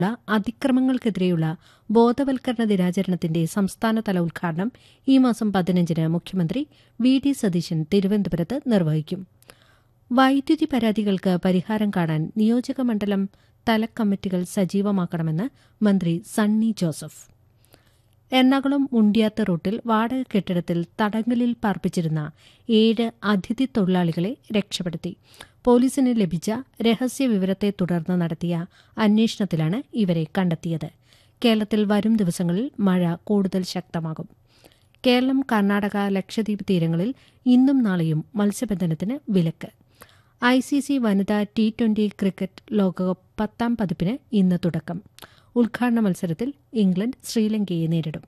അതിക്രമങ്ങൾക്കെതിരെയുള്ള ബോധവൽക്കരണ ദിനാചരണത്തിന്റെ സംസ്ഥാനതല ഉദ്ഘാടനം ഈ മാസം പതിനഞ്ചിന് മുഖ്യമന്ത്രി വി ഡി സതീശൻ തിരുവനന്തപുരത്ത് നിർവഹിക്കും വൈദ്യുതി പരാതികൾക്ക് പരിഹാരം കാണാൻ നിയോജക മണ്ഡലം തലക്കമ്മിറ്റികൾ സജീവമാക്കണമെന്ന് മന്ത്രി സണ്ണി ജോസഫ് എറണാകുളം മുണ്ടിയാത്ത റൂട്ടിൽ വാടക കെട്ടിടത്തിൽ തടങ്കലിൽ പാർപ്പിച്ചിരുന്ന ഏഴ് അതിഥി തൊഴിലാളികളെ രക്ഷപ്പെടുത്തി പോലീസിന് ലഭിച്ച രഹസ്യ വിവരത്തെ തുടർന്ന് നടത്തിയ അന്വേഷണത്തിലാണ് ഇവരെ കണ്ടെത്തിയത് കേരളത്തിൽ വരും ദിവസങ്ങളിൽ മഴ കൂടുതൽ ശക്തമാകും കേരളം കർണാടക ലക്ഷദ്വീപ് തീരങ്ങളിൽ ഇന്നും നാളെയും മത്സ്യബന്ധനത്തിന് വിലക്ക് ഐ സി സി വനിതാ ടി ട്വന്റി ക്രിക്കറ്റ് ലോകകപ്പ് പത്താം പതിപ്പിന് ഇന്ന് തുടക്കം ഉദ്ഘാടന മത്സരത്തിൽ ഇംഗ്ലണ്ട് ശ്രീലങ്കയെ നേരിടും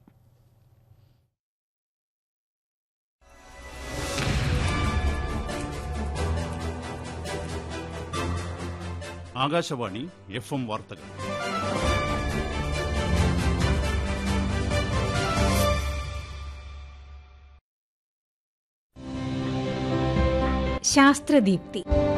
ആകാശവാണി എഫ് എം വാർത്തകൾ ശാസ്ത്രദീപ്തി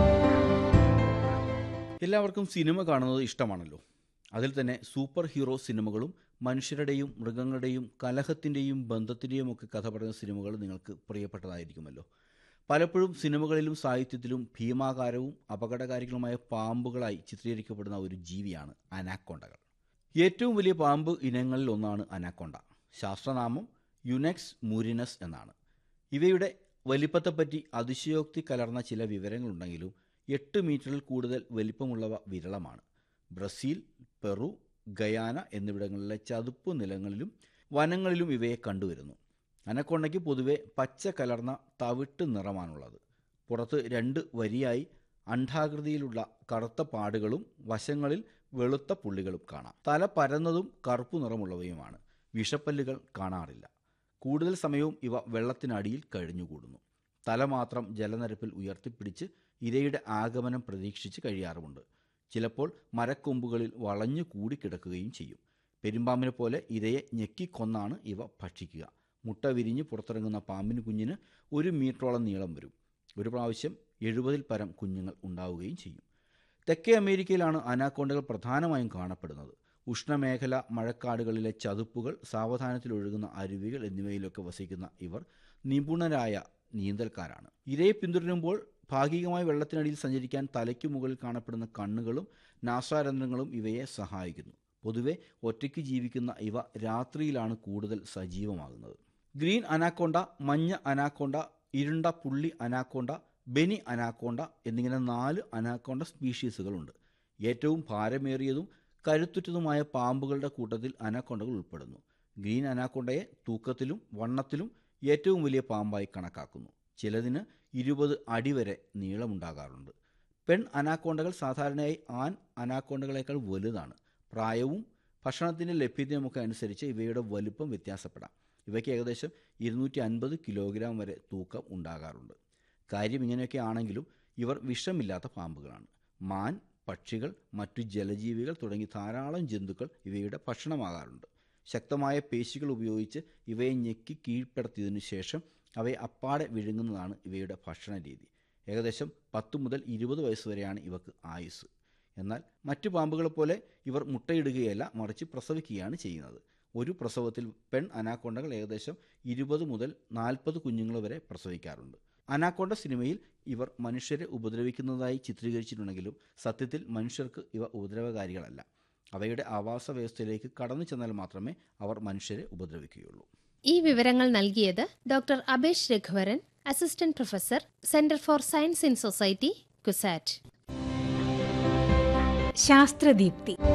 എല്ലാവർക്കും സിനിമ കാണുന്നത് ഇഷ്ടമാണല്ലോ അതിൽ തന്നെ സൂപ്പർ ഹീറോ സിനിമകളും മനുഷ്യരുടെയും മൃഗങ്ങളുടെയും കലഹത്തിൻ്റെയും ബന്ധത്തിൻ്റെയും ഒക്കെ കഥ പറയുന്ന സിനിമകൾ നിങ്ങൾക്ക് പ്രിയപ്പെട്ടതായിരിക്കുമല്ലോ പലപ്പോഴും സിനിമകളിലും സാഹിത്യത്തിലും ഭീമാകാരവും അപകടകാരികളുമായ പാമ്പുകളായി ചിത്രീകരിക്കപ്പെടുന്ന ഒരു ജീവിയാണ് അനാക്കോണ്ടകൾ ഏറ്റവും വലിയ പാമ്പ് ഇനങ്ങളിൽ ഒന്നാണ് അനാക്കോണ്ട ശാസ്ത്രനാമം യുനെക്സ് മൂരിനസ് എന്നാണ് ഇവയുടെ വലിപ്പത്തെപ്പറ്റി അതിശയോക്തി കലർന്ന ചില വിവരങ്ങളുണ്ടെങ്കിലും എട്ട് മീറ്ററിൽ കൂടുതൽ വലിപ്പമുള്ളവ വിരളമാണ് ബ്രസീൽ പെറു ഗയാന എന്നിവിടങ്ങളിലെ ചതുപ്പ് നിലങ്ങളിലും വനങ്ങളിലും ഇവയെ കണ്ടുവരുന്നു അനക്കൊണ്ടയ്ക്ക് പൊതുവെ പച്ച കലർന്ന തവിട്ട് നിറമാണുള്ളത് പുറത്ത് രണ്ട് വരിയായി അണ്ഡാകൃതിയിലുള്ള കറുത്ത പാടുകളും വശങ്ങളിൽ വെളുത്ത പുള്ളികളും കാണാം തല പരന്നതും കറുപ്പു നിറമുള്ളവയുമാണ് വിഷപ്പല്ലുകൾ കാണാറില്ല കൂടുതൽ സമയവും ഇവ വെള്ളത്തിനടിയിൽ കഴിഞ്ഞുകൂടുന്നു തല മാത്രം ജലനിരപ്പിൽ ഉയർത്തിപ്പിടിച്ച് ഇരയുടെ ആഗമനം പ്രതീക്ഷിച്ച് കഴിയാറുമുണ്ട് ചിലപ്പോൾ മരക്കൊമ്പുകളിൽ വളഞ്ഞു കൂടിക്കിടക്കുകയും ചെയ്യും പെരുമ്പാമ്പിനെ പോലെ ഇരയെ ഞെക്കിക്കൊന്നാണ് ഇവ ഭക്ഷിക്കുക മുട്ട വിരിഞ്ഞ് പുറത്തിറങ്ങുന്ന പാമ്പിന് കുഞ്ഞിന് ഒരു മീറ്ററോളം നീളം വരും ഒരു പ്രാവശ്യം എഴുപതിൽ പരം കുഞ്ഞുങ്ങൾ ഉണ്ടാവുകയും ചെയ്യും തെക്കേ അമേരിക്കയിലാണ് അനാക്കോണ്ടകൾ പ്രധാനമായും കാണപ്പെടുന്നത് ഉഷ്ണമേഖല മഴക്കാടുകളിലെ ചതുപ്പുകൾ സാവധാനത്തിൽ ഒഴുകുന്ന അരുവികൾ എന്നിവയിലൊക്കെ വസിക്കുന്ന ഇവർ നിപുണരായ നീന്തൽക്കാരാണ് ഇരയെ പിന്തുടരുമ്പോൾ ഭാഗികമായി വെള്ളത്തിനടിയിൽ സഞ്ചരിക്കാൻ തലയ്ക്കു മുകളിൽ കാണപ്പെടുന്ന കണ്ണുകളും നാസാരന്ധ്രങ്ങളും ഇവയെ സഹായിക്കുന്നു പൊതുവെ ഒറ്റയ്ക്ക് ജീവിക്കുന്ന ഇവ രാത്രിയിലാണ് കൂടുതൽ സജീവമാകുന്നത് ഗ്രീൻ അനാക്കോണ്ട മഞ്ഞ അനാക്കോണ്ട ഇരുണ്ട പുള്ളി അനാക്കോണ്ട ബെനി അനാക്കോണ്ട എന്നിങ്ങനെ നാല് അനാക്കോണ്ട സ്പീഷീസുകളുണ്ട് ഏറ്റവും ഭാരമേറിയതും കരുത്തുറ്റതുമായ പാമ്പുകളുടെ കൂട്ടത്തിൽ അനാക്കോണ്ടകൾ ഉൾപ്പെടുന്നു ഗ്രീൻ അനാക്കോണ്ടയെ തൂക്കത്തിലും വണ്ണത്തിലും ഏറ്റവും വലിയ പാമ്പായി കണക്കാക്കുന്നു ചിലതിന് ഇരുപത് അടി വരെ നീളമുണ്ടാകാറുണ്ട് പെൺ അനാക്കോണ്ടകൾ സാധാരണയായി ആൺ അനാക്കോണ്ടകളേക്കാൾ വലുതാണ് പ്രായവും ഭക്ഷണത്തിൻ്റെ ലഭ്യതയുമൊക്കെ അനുസരിച്ച് ഇവയുടെ വലുപ്പം വ്യത്യാസപ്പെടാം ഇവയ്ക്ക് ഏകദേശം ഇരുന്നൂറ്റി അൻപത് കിലോഗ്രാം വരെ തൂക്കം ഉണ്ടാകാറുണ്ട് കാര്യം ഇങ്ങനെയൊക്കെ ആണെങ്കിലും ഇവർ വിഷമില്ലാത്ത പാമ്പുകളാണ് മാൻ പക്ഷികൾ മറ്റു ജലജീവികൾ തുടങ്ങി ധാരാളം ജന്തുക്കൾ ഇവയുടെ ഭക്ഷണമാകാറുണ്ട് ശക്തമായ പേശികൾ ഉപയോഗിച്ച് ഇവയെ ഞെക്കി കീഴ്പ്പെടുത്തിയതിനു ശേഷം അവയെ അപ്പാടെ വിഴുങ്ങുന്നതാണ് ഇവയുടെ ഭക്ഷണ രീതി ഏകദേശം പത്ത് മുതൽ ഇരുപത് വയസ്സ് വരെയാണ് ഇവക്ക് ആയുസ് എന്നാൽ മറ്റു പാമ്പുകളെ പോലെ ഇവർ മുട്ടയിടുകയല്ല മറിച്ച് പ്രസവിക്കുകയാണ് ചെയ്യുന്നത് ഒരു പ്രസവത്തിൽ പെൺ അനാക്കോണ്ടകൾ ഏകദേശം ഇരുപത് മുതൽ നാൽപ്പത് കുഞ്ഞുങ്ങൾ വരെ പ്രസവിക്കാറുണ്ട് അനാക്കോണ്ട സിനിമയിൽ ഇവർ മനുഷ്യരെ ഉപദ്രവിക്കുന്നതായി ചിത്രീകരിച്ചിട്ടുണ്ടെങ്കിലും സത്യത്തിൽ മനുഷ്യർക്ക് ഇവ ഉപദ്രവകാരികളല്ല അവയുടെ ആവാസ വ്യവസ്ഥയിലേക്ക് കടന്നു ചെന്നാൽ മാത്രമേ അവർ മനുഷ്യരെ ഉപദ്രവിക്കുകയുള്ളൂ ഈ വിവരങ്ങൾ നൽകിയത് doctor Abesh Raghuvaran assistant professor centre for science in society CUSAT ശാസ്ത്രദീപ്തി